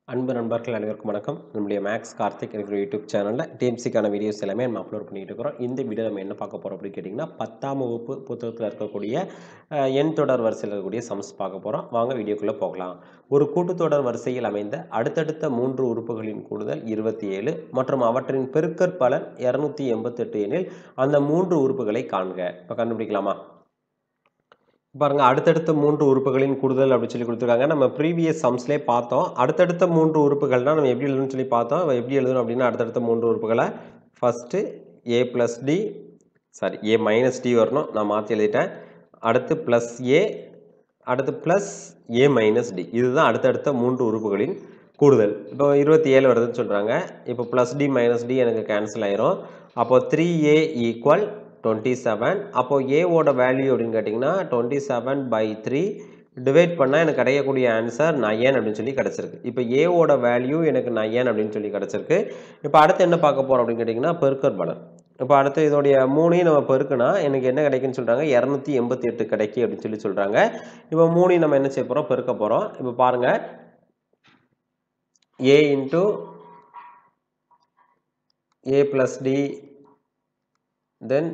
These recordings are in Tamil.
அன்பு நண்பர்கள் அனைவருக்கும் வணக்கம் நம்முடைய மேக்ஸ் கார்த்திக் இருக்கிற யூடியூப் சேனலில் டிஎம்சிக்கான வீடியோஸ் எல்லாமே நம்ம அப்லோட் பண்ணிட்டு இருக்கிறோம் இந்த வீடியோ நம்ம என்ன பார்க்க போகிறோம் அப்படின்னு கேட்டிங்கன்னா பத்தாம் வகுப்பு புத்தகத்தில் இருக்கக்கூடிய அஹ், எண் தொடர் வரிசையில் இருக்கக்கூடிய சம்ஸ் பார்க்க போகிறோம் வாங்க வீடியோக்குள்ளே போகலாம் ஒரு கூட்டுத்தொடர் வரிசையில் அமைந்த அடுத்தடுத்த மூன்று உறுப்புகளின் கூடுதல் இருபத்தி ஏழு மற்றும் அவற்றின் பெருக்கற் பலன் இரநூத்தி எண்பத்தெட்டு எனில் அந்த மூன்று உறுப்புகளை காண்க இப்போ கண்டுபிடிக்கலாமா பாருங்க அடுத்தடுத்த மூன்று உறுப்புகளின் கூடுதல் அப்படின்னு சொல்லி கொடுத்துருக்காங்க நம்ம ப்ரீவியஸ் சம்ஸ்லேயே பார்த்தோம் அடுத்தடுத்த மூன்று உறுப்புகள்னா நம்ம எப்படி எழுதணும்னு சொல்லி பார்த்தோம் அது எப்படி எழுதணும் அப்படின்னா அடுத்தடுத்த மூன்று உறுப்புகளை first A plus D sorry A minus D வரணும் நான் மாற்றி எழுதிட்டேன் அடுத்து ப்ளஸ் ஏ அடுத்து ப்ளஸ் ஏ மைனஸ் டி இதுதான் அடுத்தடுத்த மூன்று உறுப்புகளின் கூடுதல் இப்போ இருபத்தி ஏழு வருதுன்னு சொல்கிறாங்க இப்போ ப்ளஸ் டி மைனஸ் டி எனக்கு கேன்சல் ஆயிரும் அப்போ three A equal twenty seven அப்போது ஏவோட வேல்யூ அப்படின்னு கேட்டிங்கன்னா twenty seven by three divide பண்ணால் எனக்கு கிடைக்கக்கூடிய ஆன்சர் நயன் அப்படின்னு சொல்லி கிடச்சிருக்கு இப்போ ஏவோட வேல்யூ எனக்கு நயன் அப்படின்னு சொல்லி கிடச்சிருக்கு இப்போ அடுத்து என்ன பார்க்க போகிறோம் அப்படின்னு கேட்டிங்கன்னா பெருக்கற் பலன் இப்போ அடுத்து இதோடைய மூணையும் நம்ம பெருக்குனா எனக்கு என்ன கிடைக்குன்னு சொல்கிறாங்க இரநூத்தி எண்பத்தி எட்டு கிடைக்கு அப்படின்னு சொல்லி சொல்கிறாங்க இப்போ மூணையும் நம்ம என்ன செய்ய போகிறோம் பெருக்க போகிறோம் இப்போ பாருங்கள் A into A plus D then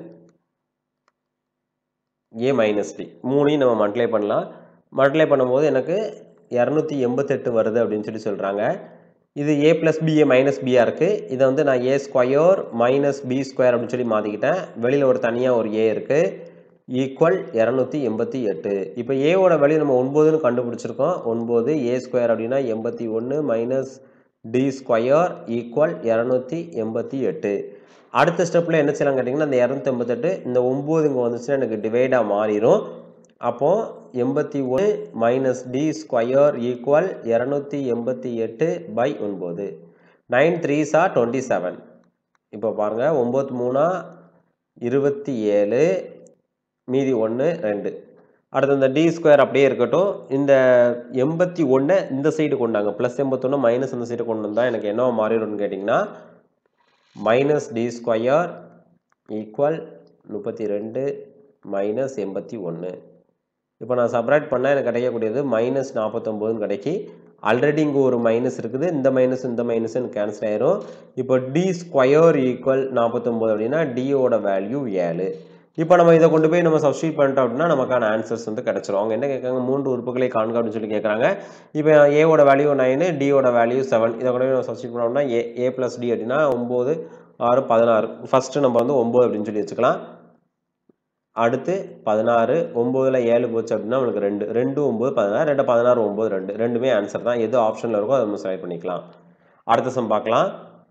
A minus D மூணையும் நம்ம மல்டிப்ளை பண்ணலாம் மல்டிப்ளை பண்ணும்போது எனக்கு இரநூத்தி எண்பத்தெட்டு வருது அப்படின்னு சொல்லி சொல்கிறாங்க இது A plus B A minus பியாக இருக்குது இதை வந்து நான் A square minus B square அப்படின்னு சொல்லி மாற்றிக்கிட்டேன் வெளியில் ஒரு தனியாக ஒரு ஏ இருக்குது ஈக்குவல் இரநூத்தி எண்பத்தி எட்டு இப்போ ஏவோட வேல்யூ நம்ம ஒன்பதுன்னு கண்டுபிடிச்சிருக்கோம் ஒன்பது ஏ ஸ்கொயர் அப்படின்னா எண்பத்தி ஒன்று மைனஸ் டி ஸ்கொயர் ஈக்குவல் இரநூத்தி எண்பத்தி எட்டு அடுத்த ஸ்டெப்பில் என்ன செய்யலாம் கேட்டிங்கன்னா இந்த இரநூத்தி எண்பத்தெட்டு இந்த ஒம்பது இங்கே வந்துச்சுன்னா எனக்கு டிவைடாக மாறிடும் அப்போது எண்பத்தி ஒன்று மைனஸ் டி ஸ்கொயர் ஈக்குவல் இரநூத்தி எண்பத்தி எட்டு பை ஒன்பது நைன் த்ரீ சா டுவெண்ட்டி செவன் இப்போ பாருங்கள் ஒம்பது மூணா இருபத்தி ஏழு மீதி ஒன்று ரெண்டு அடுத்து இந்த டி ஸ்கொயர் அப்படியே இருக்கட்டும் இந்த எண்பத்தி ஒன்றை இந்த சைடு கொண்டாங்க ப்ளஸ் எண்பத்தொன்று மைனஸ் இந்த சைடு கொண்டு வந்தால் எனக்கு என்ன மாறிடும்னு கேட்டிங்கன்னா மைனஸ் டி ஸ்கொயர் ஈக்குவல் முப்பத்தி ரெண்டு மைனஸ் எண்பத்தி ஒன்று இப்போ நான் செப்பரேட் பண்ணால் எனக்கு கிடைக்கக்கூடியது மைனஸ் நாற்பத்தொம்போதுன்னு கிடைக்கி ஆல்ரெடி இங்கே ஒரு மைனஸ் இருக்குது இந்த மைனஸ் இந்த மைனஸ் கேன்சல் ஆயிரும் இப்போ டி ஸ்கொயர் ஈக்குவல் நாற்பத்தொம்போது அப்படின்னா டியோட வேல்யூ ஏழு இப்போ நம்ம இதை கொண்டு போய் நம்ம சப்ஸ்டியூட் பண்ணிட்டோம் அப்படின்னா நமக்கான ஆன்சர்ஸ் வந்து கிடச்சிரும் அவங்க என்ன கேட்குறாங்க மூன்று உறுப்புகளை காண்க அப்படின்னு சொல்லி கேட்குறாங்க இப்போ ஏவோட வேல்யூ நைனு டியோட வேல்யூ செவன் இதை கொண்டு போய் நம்ம சப்ஸ்டியூட் பண்ணோம்னா ஏ ஏ ப்ளஸ் டி அப்படின்னா ஒம்பது ஆறு பதினாறு ஃபஸ்ட்டு நம்ம வந்து ஒம்பது அப்படின்னு சொல்லி வச்சுக்கலாம் அடுத்து பதினாறு ஒம்போதில் ஏழு போச்சு அப்படின்னா நம்மளுக்கு ரெண்டு ரெண்டு ஒம்பது பதினாறு ரெண்டு பதினாறு ஒம்பது ரெண்டு ரெண்டுமே ஆன்சர் தான் எது ஆப்ஷனில் இருக்கோ அதை நம்ம செலக்ட் பண்ணிக்கலாம் அடுத்த சம் பார்க்கலாம்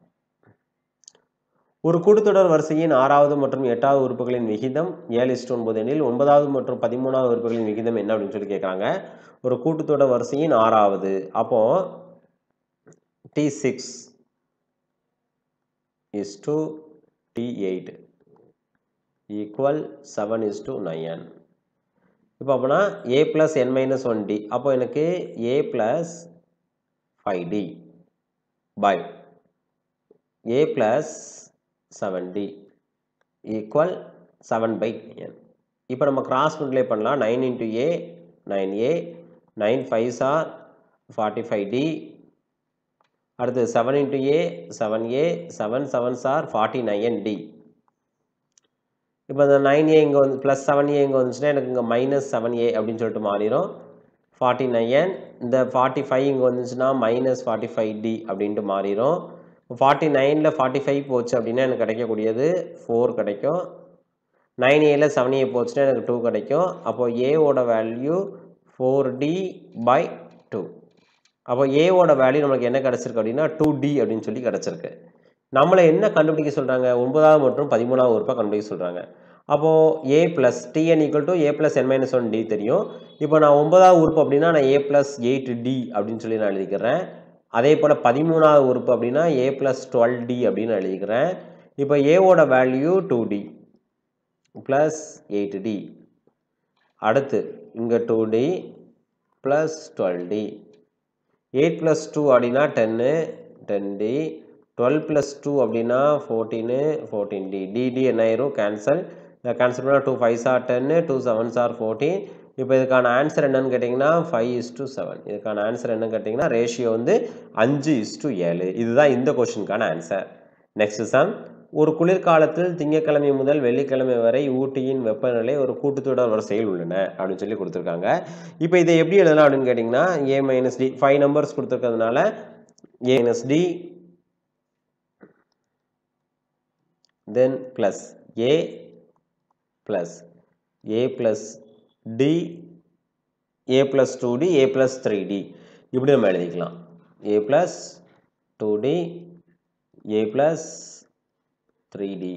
ஒரு கூட்டுத்தொடர் வரிசையின் ஆறாவது மற்றும் எட்டாவது உறுப்புகளின் விகிதம் ஏழு இஸ்டு ஒன்பது எனில் ஒன்பதாவது மற்றும் பதிமூணாவது உறுப்புகளின் விகிதம் என்ன அப்படின்னு சொல்லி கேட்குறாங்க ஒரு கூட்டுத்தொடர் வரிசையின் ஆறாவது அப்போ D six is to D eight equal seven is to nine இப்போ அப்போனா A plus N minus one D அப்போ எனக்கு A plus five D by A plus seven D equal seven by N இப்போ நம்ம கிராஸ் மல்டிப்ளை பண்ணலாம் nine into A nine A nine five சார் ஃபார்ட்டி ஃபைவ் டி அடுத்து seven into A seven A seven seven சார் ஃபார்ட்டி நைன் டி இப்போ இந்த நைன் ஏ இங்கே வந்து ப்ளஸ் செவன் ஏ இங்கே வந்துச்சுன்னா எனக்கு இங்கே மைனஸ் செவன் ஏ அப்படின்னு சொல்லிட்டு மாறிடும் ஃபார்ட்டி நைன் இந்த ஃபார்ட்டி ஃபைவ் இங்கே வந்துச்சுன்னா மைனஸ் ஃபார்ட்டி ஃபைவ் டி அப்படின்ட்டு மாறிடும் ஃபார்ட்டி நைனில் ஃபார்ட்டி ஃபைவ் போச்சு அப்படின்னா எனக்கு கிடைக்கக்கூடியது ஃபோர் கிடைக்கும் நைன் ஏல செவன் ஏ போச்சுன்னா எனக்கு டூ கிடைக்கும் அப்போ ஏவோட value four D by two அப்போ ஏவோட வேல்யூ நமக்கு என்ன கிடச்சிருக்கு அப்படின்னா டூ டி அப்படின்னு சொல்லி கிடச்சிருக்கு நம்மளை என்ன கண்டுபிடிக்க சொல்கிறாங்க ஒன்பதாவது மற்றும் பதிமூணாவது உறுப்பை கண்டுபிடிக்க சொல்கிறாங்க அப்போது A plus T N equal to A plus N minus one D தெரியும் இப்போ நான் ஒன்பதாவது உறுப்பு அப்படின்னா நான் ஏ ப்ளஸ் எயிட் டி அப்படின்னு சொல்லி நான் எழுதிக்கிறேன் அதே போல் பதிமூணாவது உறுப்பு அப்படின்னா ஏ ப்ளஸ் டுவெல் டி அப்படின்னு எழுதிக்கிறேன் இப்போ ஏவோட value two D plus eight D அடுத்து இங்கே two D plus twelve D eight plus two அப்படின்னா டென்னு ten D twelve plus two அப்படின்னா ஃபோர்டீனு ஃபோர்டீன் டி டிடி என்ன ஆயிரும் கேன்சல் இதை கேன்சல் பண்ணால் டூ ஃபைவ் சார் டென்னு டூ செவன் சார் ஃபோர்டீன் இப்போ இதுக்கான ஆன்சர் என்னன்னு கேட்டிங்கன்னா ஃபைவ் இஸ் டு செவன் இதுக்கான ஆன்சர் என்னன்னு கேட்டிங்கன்னா ரேஷியோ வந்து அஞ்சு இஸ் டு ஏழு இதுதான் இந்த கொஷினுக்கான ஆன்சர் நெக்ஸ்ட் சம் ஒரு குளிர்காலத்தில் திங்கட்கிழமை முதல் வெள்ளிக்கிழமை வரை ஊட்டியின் வெப்பநிலை ஒரு கூட்டுத்தொடர் வரிசையில் உள்ளன அப்படின்னு சொல்லி கொடுத்துருக்காங்க இப்போ இதை எப்படி எழுதலாம் அப்படின்னு கேட்டிங்கன்னா A minus D five numbers கொடுத்துருக்கிறதுனால A minus D then plus A plus A plus D A plus two D A plus three D இப்படி நம்ம எழுதிக்கலாம் A plus two D A plus three D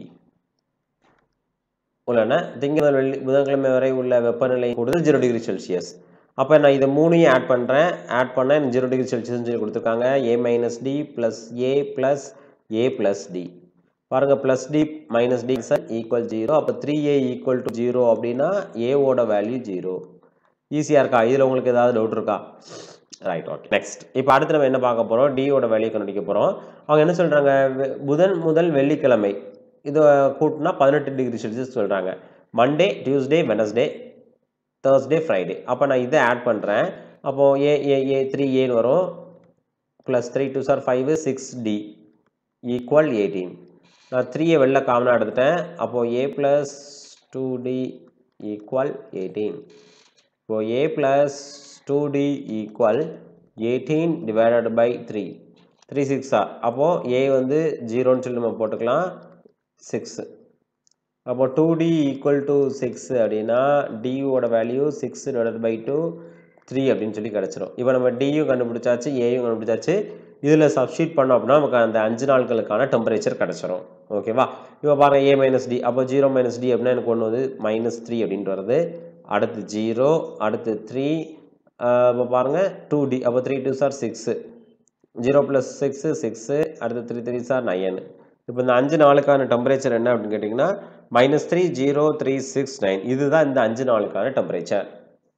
உள்ளன திங்கள் முதல் வெள்ளி புதன்கிழமை வரை உள்ள வெப்பநிலை கூடுதல் ஜீரோ டிகிரி செல்சியஸ் அப்போ நான் இதை மூணையும் ஆட் பண்ணுறேன் ஆட் பண்ண எனக்கு ஜீரோ டிகிரி செல்சியஸ்னு சொல்லி கொடுத்துருக்காங்க A minus D plus A plus A plus D பாருங்கள் ப்ளஸ் டி மைனஸ் டி சார் ஈக்குவல் ஜீரோ அப்போ three A equal to zero அப்படின்னா ஏவோட வேல்யூ ஜீரோ ஈஸியாக இருக்கா இதில் உங்களுக்கு ஏதாவது டவுட் இருக்கா ரைட் ஓகே நெக்ஸ்ட் இப்போ அடுத்து நம்ம என்ன பார்க்க போகிறோம் டியோட வேல்யூ கண்டுபிடிக்க போகிறோம் அவங்க என்ன சொல்கிறாங்க புதன் முதல் வெள்ளிக்கிழமை இதை கூட்டினா பதினெட்டு டிகிரி செல்சியஸ் சொல்கிறாங்க Monday Tuesday Wednesday Thursday Friday அப்போ நான் இதை ஆட் பண்ணுறேன் அப்போது ஏ ஏ ஏ த்ரீ ஏன்னு வரும் ப்ளஸ் த்ரீ டூ சார் five six D equal eighteen நான் த்ரீயை வெளில காமனாக எடுத்துட்டேன் அப்போது A plus two D equal eighteen இப்போது A plus two D equal eighteen divided by three three சிக்ஸா அப்போது ஏ வந்து ஜீரோன்னு சொல்லி நம்ம போட்டுக்கலாம் சிக்ஸு அப்போ two D equal to six அப்படின்னா டியூவோட value six divided by two three அப்படின்னு சொல்லி கிடச்சிரும் இப்போ நம்ம டியும் கண்டுபிடிச்சாச்சு ஏயும் கண்டுபிடிச்சாச்சு இதில் சப்ஸ்டியூட் பண்ணோம் அப்படின்னா நமக்கு அந்த அஞ்சு நாட்களுக்கான டெம்பரேச்சர் கிடச்சிரும் ஓகேவா இப்போ பாருங்கள் ஏ மைனஸ் டி அப்போ ஜீரோ மைனஸ் டி அப்படின்னா எனக்கு ஒன்று வந்து மைனஸ் த்ரீ அப்படின்ட்டு வருது அடுத்து ஜீரோ அடுத்து த்ரீ இப்போ பாருங்கள் டூ டி அப்போ த்ரீ டூ சார் six zero plus six six அடுத்து த்ரீ த்ரீ சார் நைன் இப்போ இந்த அஞ்சு நாளுக்கான டெம்பரேச்சர் என்ன அப்படின்னு கேட்டிங்கன்னா minus three zero three six nine இதுதான் இந்த அஞ்சு நாளுக்கான டெம்பரேச்சர்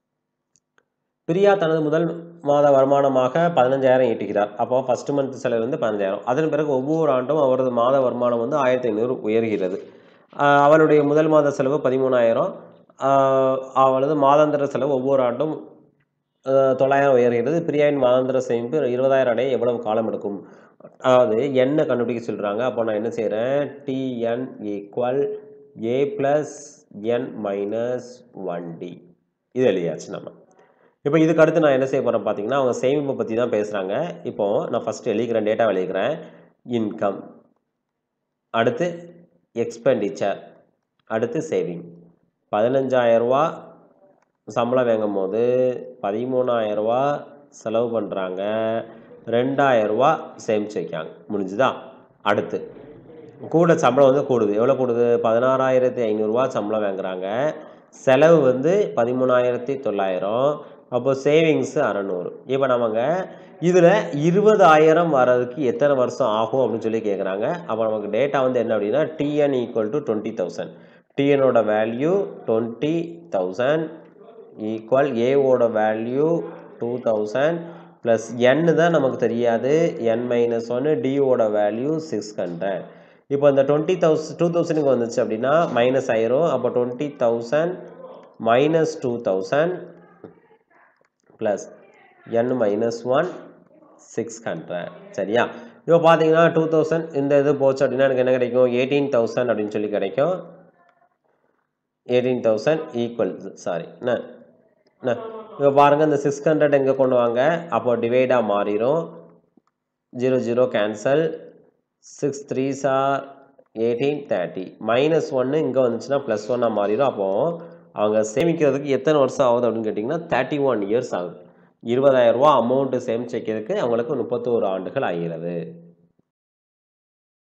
பிரியா தனது முதல் மாத வருமானமாக பதினஞ்சாயிரம் ஈட்டுகிறார் அப்போ ஃபஸ்ட்டு மந்த் செலவு வந்து பதினஞ்சாயிரம் அதன் பிறகு ஒவ்வொரு ஆண்டும் அவரது மாத வருமானம் வந்து ஆயிரத்தி ஐநூறு உயர்கிறது ஆஹ் அவளுடைய முதல் மாத செலவு பதிமூணாயிரம் ஆஹ் அவளது மாதாந்திர செலவு ஒவ்வொரு ஆண்டும் ஆஹ் தொள்ளாயிரம் உயர்கிறது பிரியாவின் மாதாந்திர சேமிப்பு இருபதாயிரம் அடைய எவ்வளவு காலம் எடுக்கும் அதாவது என்ன கண்டுபிடிக்க சொல்கிறாங்க அப்போ நான் என்ன செய்கிறேன் T N equal A plus N minus one D இது எழுதியாச்சு நம்ம இப்போ இதுக்கு அடுத்து நான் என்ன செய்ய போகிறேன் பார்த்தீங்கன்னா அவங்க சேமிப்பை பற்றி தான் பேசுகிறாங்க இப்போ நான் ஃபஸ்ட்டு எழுதிக்கிறேன் டேட்டா எழுதிக்கிறேன் இன்கம் அடுத்து எக்ஸ்பெண்டிச்சர் அடுத்து சேவிங் பதினஞ்சாயிரரூவா சம்பளம் வாங்கும் போது பதிமூணாயிரரூவா செலவு பண்ணுறாங்க ரெண்டாயிரரூவா சேமிச்சு வைக்காங்க முடிஞ்சுதா அடுத்து கூட சம்பளம் வந்து கூடுது எவ்வளோ கூடுது பதினாறாயிரத்தி ஐநூறுரூவா சம்பளம் வாங்குறாங்க செலவு வந்து பதிமூணாயிரத்தி தொள்ளாயிரம் அப்போ சேவிங்ஸு அறநூறு இப்போ நமக்கு இதில் இருபதாயிரம் வர்றதுக்கு எத்தனை வருஷம் ஆகும் அப்படின்னு சொல்லி கேட்குறாங்க அப்போ நமக்கு டேட்டா வந்து என்ன அப்படின்னா T N equal to twenty thousand டிஎனோட வேல்யூ டுவெண்ட்டி தௌசண்ட் ஈக்குவல் ஏவோட வேல்யூ டூ தௌசண்ட் ப்ளஸ் என்னு தான் நமக்கு தெரியாது என் மைனஸ் ஒன்று டியோட வேல்யூ சிக்ஸ் ஹண்ட்ரட் இப்போ இந்த டுவெண்ட்டி தௌசண்ட் டூ தௌசண்ட்க்கு வந்துச்சு அப்படின்னா மைனஸ் ஆயிரும் அப்போ twenty thousand minus two thousand plus N minus one six hundred சரியா இப்போ பார்த்தீங்கன்னா டூ தௌசண்ட் இந்த இது போச்சு அப்படின்னா எனக்கு என்ன கிடைக்கும் எயிட்டீன் தௌசண்ட் அப்படின்னு சொல்லி கிடைக்கும் எயிட்டீன் தௌசண்ட் ஈக்குவல் சாரி என்ன என்ன இப்போ பாருங்கள் இந்த சிக்ஸ் ஹண்ட்ரட் எங்கே கொண்டு வாங்க அப்போ டிவைடாக மாறிடும் zero zero cancel six three sir eighteen thirty minus ஒன்று இங்கே வந்துச்சுன்னா ப்ளஸ் ஒன்னாக மாறிடும் அப்போது அவங்க சேமிக்கிறதுக்கு எத்தனை வருஷம் ஆகுது அப்படின்னு கேட்டிங்கன்னா தேர்ட்டி ஒன் இயர்ஸ் ஆகுது இருபதாயிரரூவா அமௌண்ட்டு சேமிச்சு வைக்கிறதுக்கு அவங்களுக்கு முப்பத்தோரு ஆண்டுகள் ஆகிறது